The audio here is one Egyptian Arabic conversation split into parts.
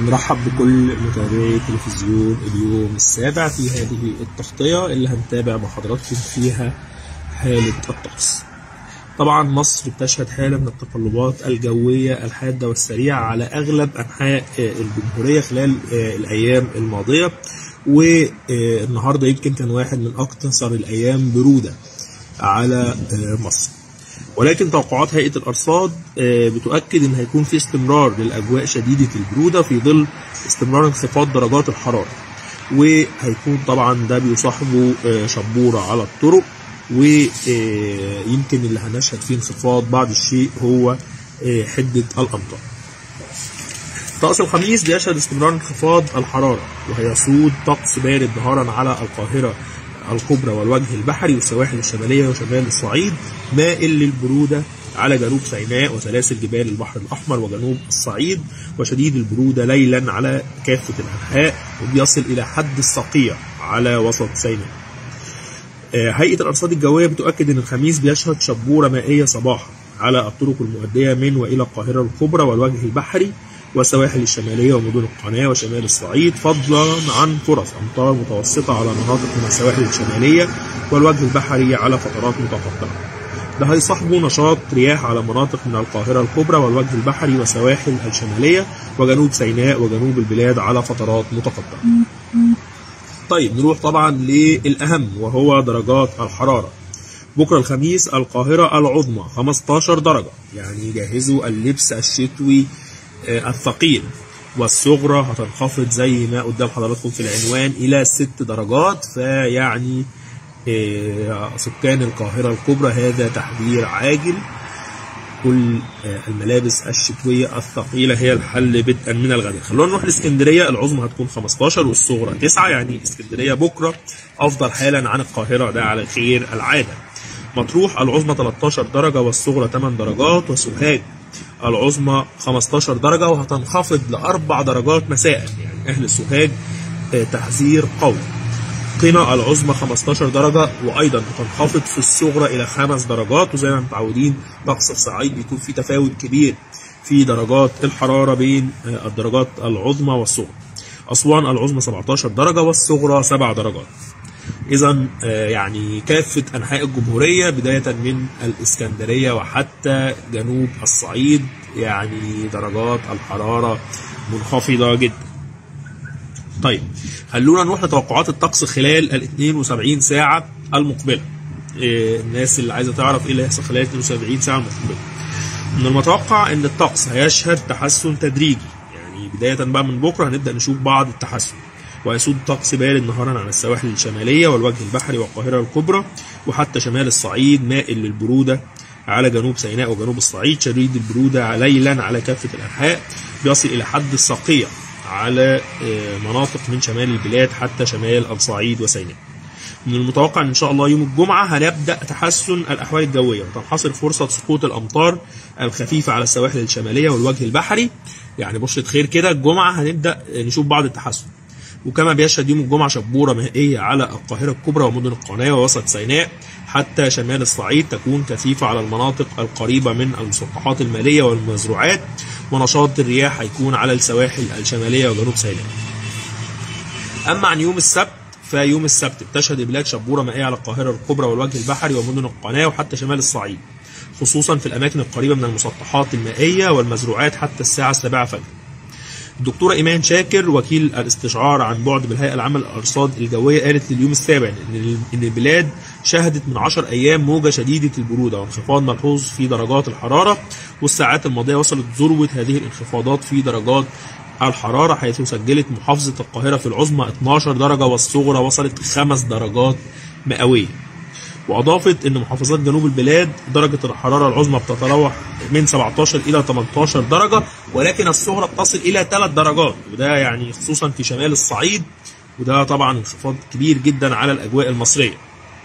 نرحب بكل متابعي تلفزيون اليوم السابع في هذه التغطية اللي هنتابع مع حضراتكم فيها حالة الطقس. طبعا مصر بتشهد حالة من التقلبات الجوية الحادة والسريعة على أغلب أنحاء الجمهورية خلال الأيام الماضية والنهارده يمكن كان واحد من أكثر الأيام برودة على مصر. ولكن توقعات هيئه الارصاد بتؤكد ان هيكون في استمرار للاجواء شديده البروده في ظل استمرار انخفاض درجات الحراره وهيكون طبعا ده بيصاحبه شبوره على الطرق ويمكن اللي هنشهد فيه انخفاض بعض الشيء هو حده الامطار طقس الخميس بيشهد استمرار انخفاض الحراره وهيسود طقس بارد نهارا على القاهره الكبرى والوجه البحري والسواحل الشمالية وشمال الصعيد مائل للبرودة على جنوب سيناء وسلاسل جبال البحر الأحمر وجنوب الصعيد وشديد البرودة ليلا على كافة الأنحاء وبيصل إلى حد الصقيع على وسط سيناء هيئة الأرصاد الجوية بتؤكد أن الخميس بيشهد شبورة مائية صباحا على الطرق المؤدية من وإلى القاهرة الكبرى والوجه البحري والسواحل الشمالية ومدن القناة وشمال الصعيد فضلا عن فرص أمطار متوسطة على مناطق من السواحل الشمالية والوجه البحري على فترات متقطعة. ده هيصاحبه نشاط رياح على مناطق من القاهرة الكبرى والوجه البحري وسواحل الشمالية وجنوب سيناء وجنوب البلاد على فترات متقطعة. طيب نروح طبعا للأهم وهو درجات الحرارة. بكرة الخميس القاهرة العظمى 15 درجة يعني جهزوا اللبس الشتوي الثقيل والصغرى هتنخفض زي ما قدام حضراتكم في العنوان الى ست درجات فيعني سكان القاهرة الكبرى هذا تحذير عاجل كل الملابس الشتوية الثقيلة هي الحل بدءا من الغد خلونا نروح لاسكندرية العظمى هتكون 15 والصغرى 9 يعني اسكندرية بكرة أفضل حالا عن القاهرة ده على خير العادة مطروح العظمى 13 درجة والصغرى 8 درجات وسوهاج العظمى 15 درجة وهتنخفض لأربع درجات مساء يعني أهل سوهاج تحذير قوي قنا العظمى 15 درجة وأيضا هتنخفض في الصغرى إلى خمس درجات وزي ما متعودين طقس الصعيد بيكون في تفاوت كبير في درجات الحرارة بين الدرجات العظمى والصغرى أسوان العظمى 17 درجة والصغرى 7 درجات إذا يعني كافة أنحاء الجمهورية بداية من الإسكندرية وحتى جنوب الصعيد يعني درجات الحرارة منخفضة جدا. طيب خلونا نروح لتوقعات الطقس خلال ال 72 ساعة المقبلة. الناس اللي عايزة تعرف إيه اللي هيحصل خلال 72 ساعة المقبلة. من المتوقع إن الطقس هيشهد تحسن تدريجي يعني بداية بقى من بكرة هنبدأ نشوف بعض التحسن. ويسود طقس بارد نهارا على السواحل الشمالية والوجه البحري والقاهرة الكبرى وحتى شمال الصعيد مائل للبرودة على جنوب سيناء وجنوب الصعيد شديد البرودة ليلا على كافة الأنحاء بيصل إلى حد الصقيع على مناطق من شمال البلاد حتى شمال الصعيد وسيناء من المتوقع ان شاء الله يوم الجمعه هنبدا تحسن الاحوال الجويه وتنحصر فرصه سقوط الامطار الخفيفه على السواحل الشماليه والوجه البحري يعني بشرة خير كده الجمعه هنبدا نشوف بعض التحسن وكما بيشهد يوم الجمعة شبورة مائية على القاهرة الكبرى ومدن القناة ووسط سيناء حتى شمال الصعيد تكون كثيفة على المناطق القريبة من المسطحات المالية والمزروعات ونشاط الرياح هيكون على السواحل الشمالية وجنوب سيناء. أما عن يوم السبت فيوم السبت بتشهد البلاد شبورة مائية على القاهرة الكبرى والوجه البحري ومدن القناة وحتى شمال الصعيد خصوصا في الأماكن القريبة من المسطحات المائية والمزروعات حتى الساعة السابعة فجرا. الدكتورة إيمان شاكر وكيل الاستشعار عن بعد بالهيئة العامة للأرصاد الجوية قالت لليوم السابع إن إن البلاد شهدت من 10 أيام موجة شديدة البرودة وانخفاض ملحوظ في درجات الحرارة والساعات الماضية وصلت ذروة هذه الانخفاضات في درجات الحرارة حيث سجلت محافظة القاهرة في العظمى 12 درجة والصغرى وصلت 5 درجات مئوية. واضافت ان محافظات جنوب البلاد درجه الحراره العظمى بتتراوح من 17 الى 18 درجه ولكن الصغرى بتصل الى 3 درجات وده يعني خصوصا في شمال الصعيد وده طبعا انخفاض كبير جدا على الاجواء المصريه.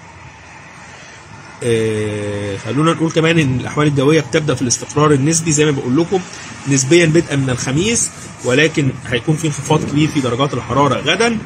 آه خلونا نقول كمان ان الاحوال الجويه بتبدا في الاستقرار النسبي زي ما بقول لكم نسبيا بدءا من الخميس ولكن هيكون في انخفاض كبير في درجات الحراره غدا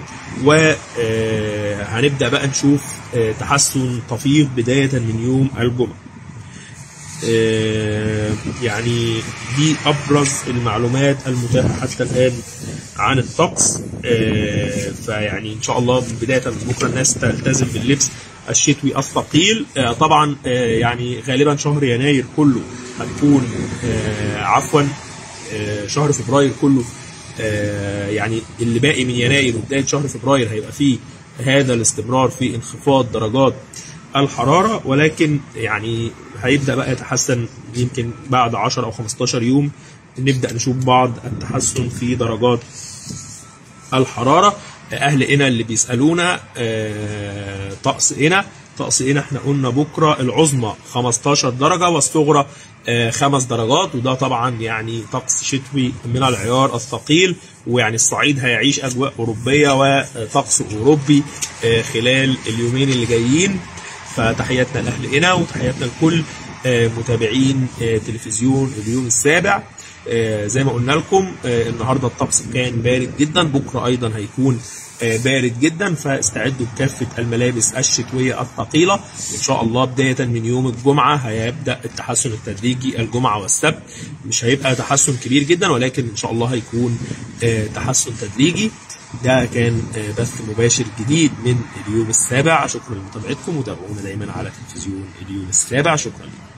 وهنبدا بقى نشوف تحسن طفيف بدايه من يوم الجمعه. يعني دي ابرز المعلومات المتاحه حتى الان عن الطقس آه، فيعني ان شاء الله من بدايه من بكره الناس تلتزم باللبس الشتوي الثقيل آه، طبعا آه، يعني غالبا شهر يناير كله هتكون آه، عفوا آه، شهر فبراير كله آه، يعني اللي باقي من يناير وبدايه شهر فبراير هيبقى فيه هذا الاستمرار في انخفاض درجات الحراره ولكن يعني هيبدا بقى يتحسن يمكن بعد 10 او 15 يوم نبدا نشوف بعض التحسن في درجات الحراره اهل قنا اللي بيسالونا آه، طقس قنا طقس قنا احنا قلنا بكره العظمى 15 درجه والصغرى آه، خمس درجات وده طبعا يعني طقس شتوي من العيار الثقيل ويعني الصعيد هيعيش اجواء اوروبيه وطقس اوروبي آه، خلال اليومين اللي جايين فتحياتنا لاهل قنا وتحياتنا لكل آه، متابعين آه، تلفزيون اليوم السابع آه، زي ما قلنا لكم آه، النهارده الطقس كان بارد جدا بكره ايضا هيكون آه، بارد جدا فاستعدوا بكافه الملابس الشتويه الثقيله ان شاء الله بدايه من يوم الجمعه هيبدا التحسن التدريجي الجمعه والسبت مش هيبقى تحسن كبير جدا ولكن ان شاء الله هيكون آه، تحسن تدريجي ده كان آه، بث مباشر جديد من اليوم السابع شكرا لمتابعتكم وتابعونا دايما على تلفزيون اليوم السابع شكرا لكم